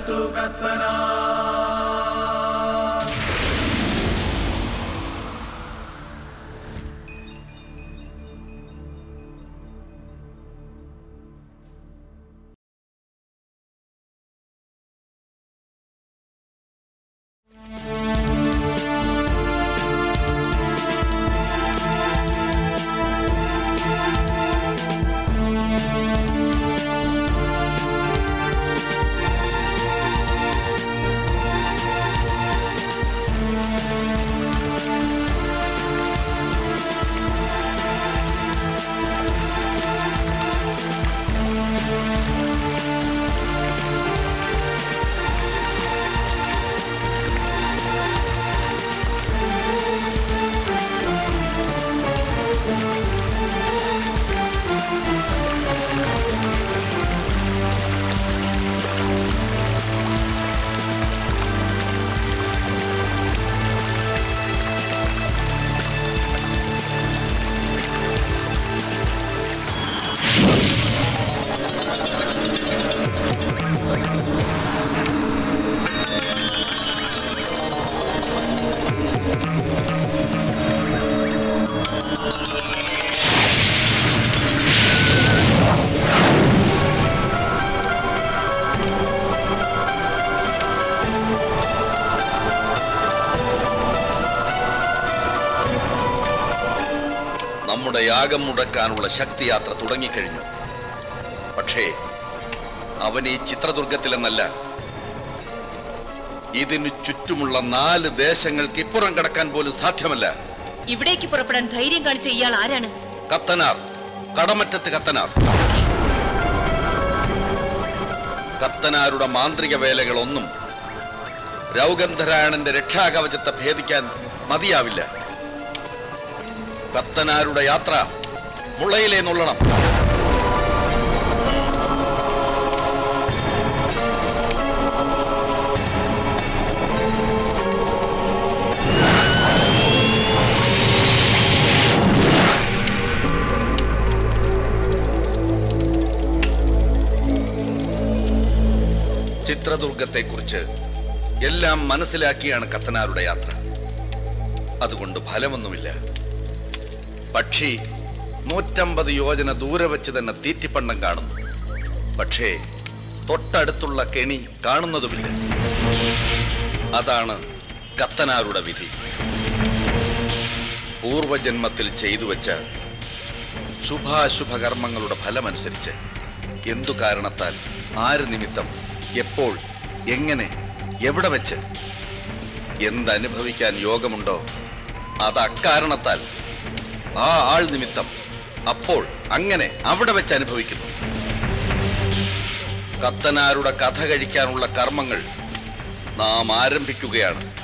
നമ്മുടെ യാഗം മുടക്കാനുള്ള ശക്തിയാത്ര തുടങ്ങിക്കഴിഞ്ഞു പക്ഷേ അവൻ ഈ ചിത്രദുർഗത്തിലെന്നല്ല ഇതിനു ചുറ്റുമുള്ള നാല് ദേശങ്ങൾക്ക് ഇപ്പുറം കടക്കാൻ പോലും സാധ്യമല്ല ഇവിടേക്ക് പുറപ്പെടാൻ ധൈര്യം കാണിച്ച ഇയാൾ ആരാണ് കത്തനാർ കടമറ്റത്ത് കത്തനാർ കത്തനാരുടെ മാന്ത്രിക വേലകളൊന്നും രൗഗന്ധരായണന്റെ രക്ഷാകവചത്തെ ഭേദിക്കാൻ മതിയാവില്ല കത്തനാരുടെ യാത്ര മുളയിലെ നുള്ളണം ചിത്രദുർഗത്തെക്കുറിച്ച് എല്ലാം മനസ്സിലാക്കിയാണ് കത്തനാരുടെ യാത്ര അതുകൊണ്ട് ഫലമൊന്നുമില്ല പക്ഷി നൂറ്റമ്പത് യോജന ദൂരെ വെച്ച് തന്നെ തീറ്റിപ്പണ്ടം കാണുന്നു പക്ഷേ തൊട്ടടുത്തുള്ള കെണി കാണുന്നതുമില്ല അതാണ് കത്തനാരുടെ വിധി പൂർവജന്മത്തിൽ ചെയ്തു വെച്ച ശുഭാശുഭ കർമ്മങ്ങളുടെ ഫലമനുസരിച്ച് എന്തു കാരണത്താൽ ആര് നിമിത്തം എപ്പോൾ എങ്ങനെ എവിടെ വെച്ച് എന്തനുഭവിക്കാൻ യോഗമുണ്ടോ അത് അക്കാരണത്താൽ ആ ആൾ നിമിത്തം അപ്പോൾ അങ്ങനെ അവിടെ വെച്ച് അനുഭവിക്കുന്നു കത്തനാരുടെ കഥ കഴിക്കാനുള്ള കർമ്മങ്ങൾ നാം ആരംഭിക്കുകയാണ്